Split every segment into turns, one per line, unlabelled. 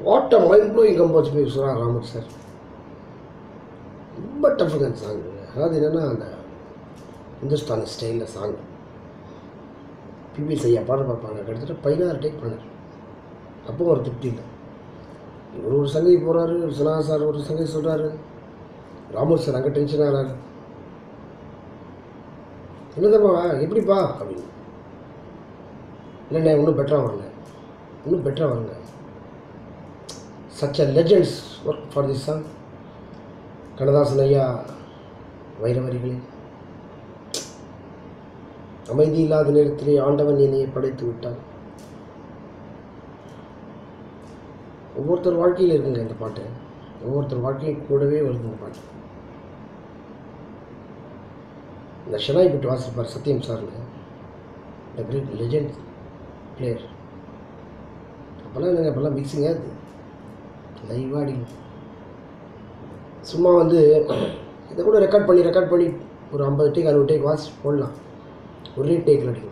what a mind blowing compose சொல்கிறார் Ramar sir ரொம்ப டஃப்புங்க அந்த சாங் அதாவது என்னென்னா அந்த இந்துஸ்தானி ஸ்டைலில் சாங் பிபி ஐயா பாட பார்ப்பாங்க கிட்டத்தட்ட பதினாறு டேக் பண்ணார் அப்போ ஒரு திருப்தி இல்லை இவர் ஒரு சங்கதி போகிறாரு சனா சார் ஒரு சங்கதி சொல்கிறாரு ராமர் சார் அங்கே டென்ஷன் ஆகிறாரு என்னதப்பா எப்படிப்பா அப்படின்னு இல்லைண்ணே இன்னும் பெட்டராக வரல இன்னும் பெட்டராக வரல such a legends work for this song Kannadasan ஐயா வைரவரிகளே அமைதி இல்லாத நேரத்திலே ஆண்டவன் என்னையை படைத்து விட்டான் ஒவ்வொருத்தர் வாழ்க்கையில் இருக்குங்க இந்த பாட்டு ஒவ்வொருத்தர் வாழ்க்கையும் கூடவே வருது இந்த பாட்டு இந்த ஷெனாய் பிட்டு வாசிப்பார் சத்யம் சார்னு த கிரேட் லெஜெண்ட் பிளேயர் அப்போல்லாம் என்னங்க அப்போல்லாம் மிக்சிங்க அது லைவாக அடிக்கும் சும்மா வந்து இதை கூட ரெக்கார்ட் பண்ணி ரெக்கார்ட் பண்ணி ஒரு ஐம்பது டேக் அறுபது டேக் வாசி போடலாம் ஒரே டேக்கில் அடிக்கும்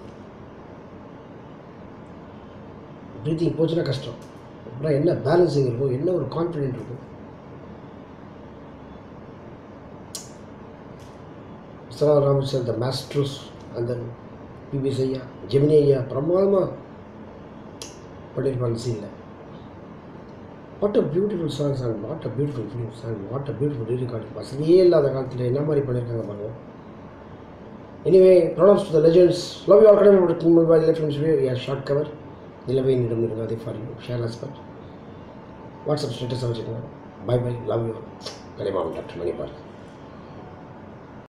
ப்ரீத்திங் போச்சுன்னா கஷ்டம் அப்புறம் என்ன பேலன்சிங் இருக்கும் என்ன ஒரு கான்ஃபிடென்ட் இருக்கும் சரா ராமச்சந்திர த மாஸ்ட்ரஸ் அந்த பிபிஎஸ் ஐயா ஜெமினி ஐயா பிரமாதமாக பண்ணியிருப்பாங்க சீனில் what a beautiful songs and what a beautiful films and what a beautiful rerecording வசதியே இல்லாத காலத்தில் என்ன மாதிரி பண்ணியிருக்காங்க பாருங்க anyway products to the legends love you all கடமை mobile electronics way short cover நிலவை நிடம் இருக்காது for you share us but WhatsApp ஸ்டேட்டஸை வச்சுக்கோங்க bye bye love you Kalaimavan doctor Manipal